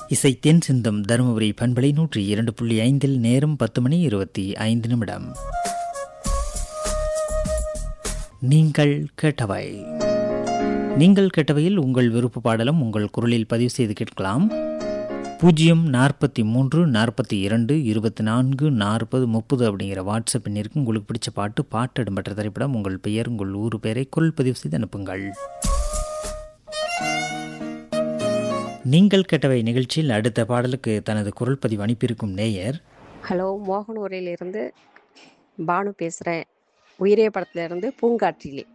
இசை தென் சிந்தம் தருமபுரி பண்பலை நூற்றி இரண்டு புள்ளி ஐந்தில் நேரம் பத்து மணி இருபத்தி ஐந்து நிமிடம் நீங்கள் கேட்டவை நீங்கள் கேட்டவையில் உங்கள் விருப்ப பாடலும் உங்கள் குரலில் பதிவு செய்து கேட்கலாம் பூஜ்ஜியம் நாற்பத்தி மூன்று நாற்பத்தி இரண்டு இருபத்தி நான்கு நாற்பது முப்பது அப்படிங்கிற வாட்ஸ்அப் எண்ணிற்கு உங்களுக்கு பிடிச்ச பாட்டு பாட்டு இடம்பெற்ற திரைப்படம் உங்கள் பெயர் உங்கள் ஊர் பெயரை குரல் பதிவு செய்து அனுப்புங்கள் நீங்கள் கேட்டவை நிகழ்ச்சியில் அடுத்த பாடலுக்கு தனது குரல் பதிவு அனுப்பியிருக்கும் நேயர் ஹலோ மோகனூரிலிருந்து பானு பேசுகிறேன் உயிரே படத்துலேருந்து பூங்காற்றிலே